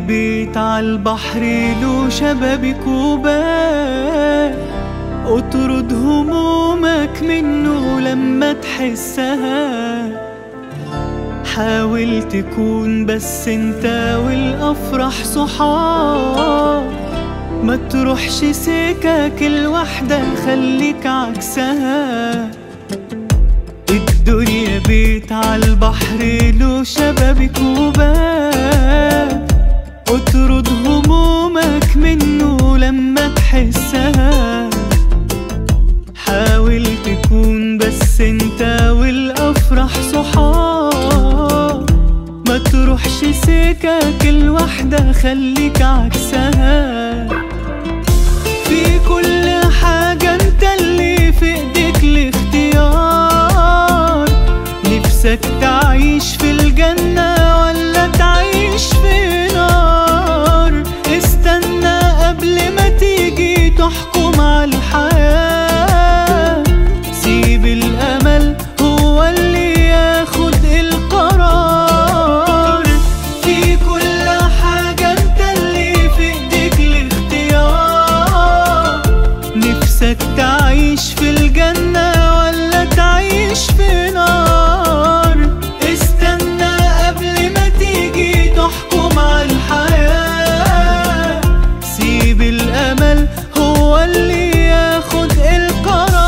بيت عالبحر له شبابك وباب اطرد همومك منه لما تحسها حاول تكون بس انت والافراح صحاب ما تروحش سكك الوحدة خليك عكسها الدنيا بيت عالبحر له شبابك وباب اطرد همومك منه لما تحسها حاول تكون بس انت والافراح صحاب ما تروحش سكك الوحدة خليك عكسها في كل حاجة انت اللي في ايديك الاختيار نفسك تعيش في الجنة ولا تعيش في نار استنى قبل ما تيجي تحكم على الحياة سيب الأمل هو اللي ياخد القرار في كل حاجة انت اللي في ايديك الاختيار نفسك تعيش في الجنة ولا تعيش في نار استنى قبل ما تيجي تحكم على الحياة سيب الأمل هو اللي ياخد القرار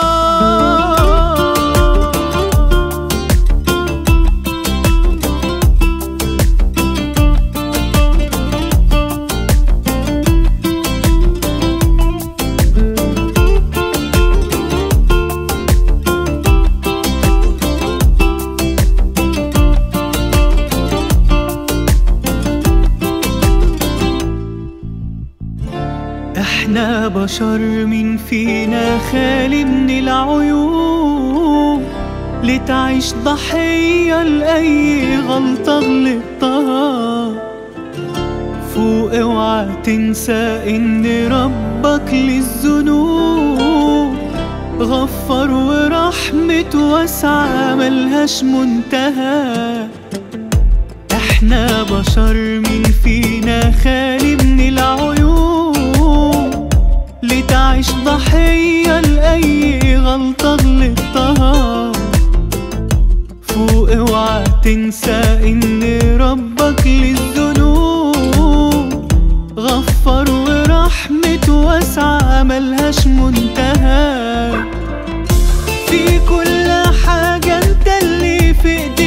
احنا بشر مين فينا خالي من العيوب لتعيش ضحية لأي غلطة غلطتها فوق اوعى تنسى ان ربك للذنوب غفر ورحمته واسعة ملهاش منتهى احنا بشر مين فينا خالي من العيوب لتعيش ضحية لأي غلطة غلطتها فوق اوعى تنسى ان ربك للذنوب غفر ورحمته واسعة ملهاش منتهى في كل حاجة انت اللي في ايديك